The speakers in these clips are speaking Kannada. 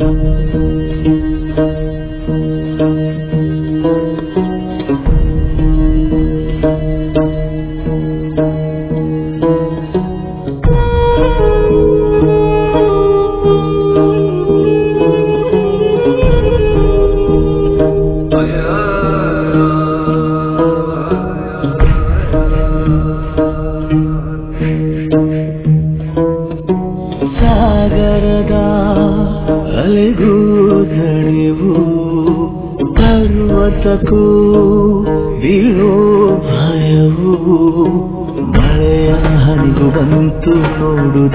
ಸಾಗರದ ಅಲೆಗೂ ದಣಿವು ಪರ್ವತಕ್ಕೂ ಬೀಳೋ ಭಯವು ಮಳೆಯ ಹನಿಗೂ ಬಂತು ನೋಡುದ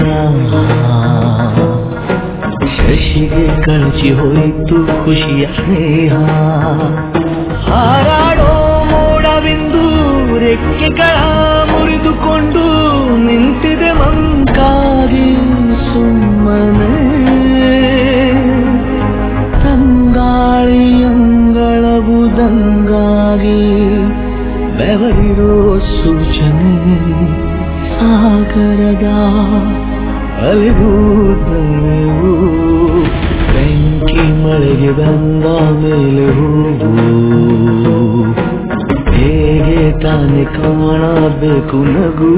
ಶಶಿಗೆ ಕಳಚಿ ಹೋಯಿತು ಖುಷಿಯ ಸ್ನೇಹ ಹಾರಾಡೋ ಮೋಡವಿಂದು ರೆಕ್ಕೆಗಳ ಮುರಿದುಕೊಂಡು ನಿಂತಿದೆ ಮಂಕಾಗಿ ಸುಮ್ಮನೆ ತಂಗಾಳಿಯಂಗಳವುದಂಗಾಗಿ ಬೆವರಿರೋ ಸೂಚನೆ ಸಾಗರದ ಅಲೆಗೂದವು ಬೆಂಕಿ ಮಳೆಗೆ ಬಂದ ಮೇಲೆ ಹೂವು ಹೇಗೆ ತಾನೆ ಕಾಣಬೇಕು ನಗು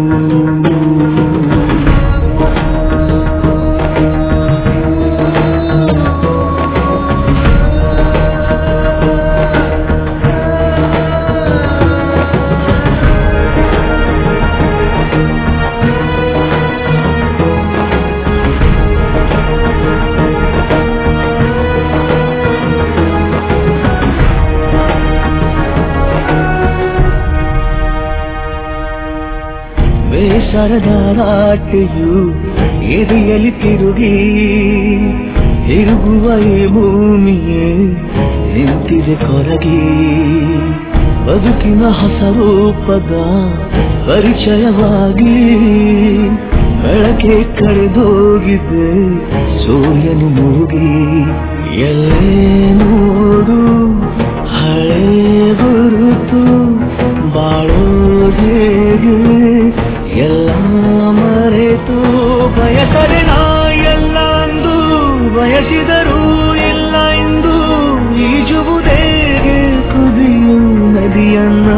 ಬೇಸರದ ರಾಟೆಯು ಎದೆಯಲ್ಲಿ ತಿರುಗಿ ತಿರುಗುವ ಈ ಭೂಮಿಯೇ ನಿಂತಿದೆ ಕೊರಗಿ ಬದುಕಿನ ಹೊಸ ರೂಪದ ಪರಿಚಯವಾಗಿ ಬೆಳಕೆ ಕಳೆದೋಗಿದೆ ಸೂರ್ಯನು ಮುಗಿ ಎಲ್ಲೇ ನೋಡು ಹಳೆ ಗುರುತು ಬಾಳೋದು ಹೇಗೆ ಎಲ್ಲ ಮರೆತು ಬಯಸದೆ ನಾ ಎಲ್ಲ ಅಂದು ಬಯಸಿದರೂ ಇಲ್ಲ ಇಂದು ಈಜುವುದೇಗೆ ಕುದಿಯು ನದಿಯನ್ನ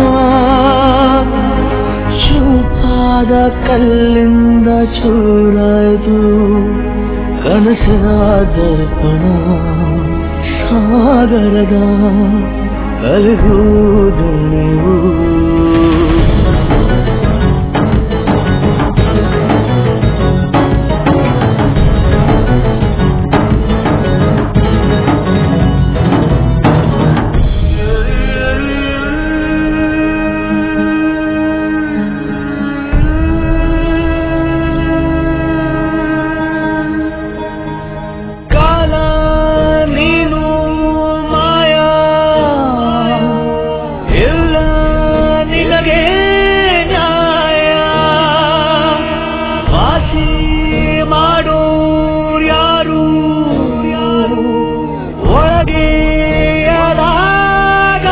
ಚೂಪಾದ ಕಲ್ಲಿಂದ ಚೂರಾಯ್ದು ಕನಸಿನ ದರ್ಪಣ ಸಾಗರದ ಅಲೆಗೂದು ನೀವು ಕಾಲ ನೀನು ಮಾಯಾ ಇಲ್ಲ ನಿನಗೆ ನ್ಯಾಯ ವಾಸಿ ಮಾಡೋ ಯಾರು ಒಳಗೆ ಅದಾಗಾಯ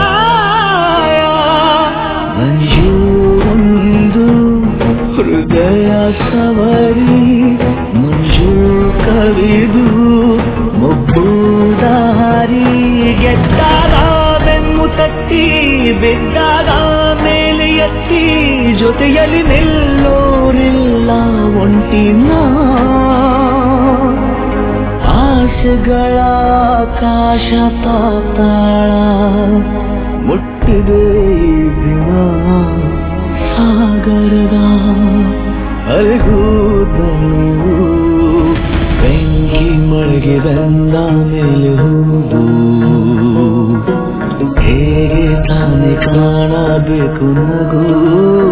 ಮಂಜು ಒಂದು ಹೃದಯ ಸವರಿ ಮಂಜು ಕವಿದು ಮೊಬ್ಬು ದಾರಿ ಗೆದ್ದಾಗ ಬೆನ್ನು ತಟ್ಟಿ ಬಿದ್ದಾಗ ಮೇಲೆ ಎತ್ತಿ ಜೊತೆಯಲ್ಲಿ ನಿಲ್ಲೋರಿಲ್ಲ ಒಂಟಿನ ಆಸೆಗಳ ಆಕಾಶ ಪಾತಾಳ ಮುಟ್ಟಿದೆ ಈ ದಿನ ಸಾಗರದ ಅಲೆಗೂದಳು ಬೆಂಕಿ ಮಳೆಗೆ ಬಂದ ಮೇಲೆ ಹೂವು ಹೇಗೆ ತಾನೆ ಕಾಣಬೇಕು ನಗು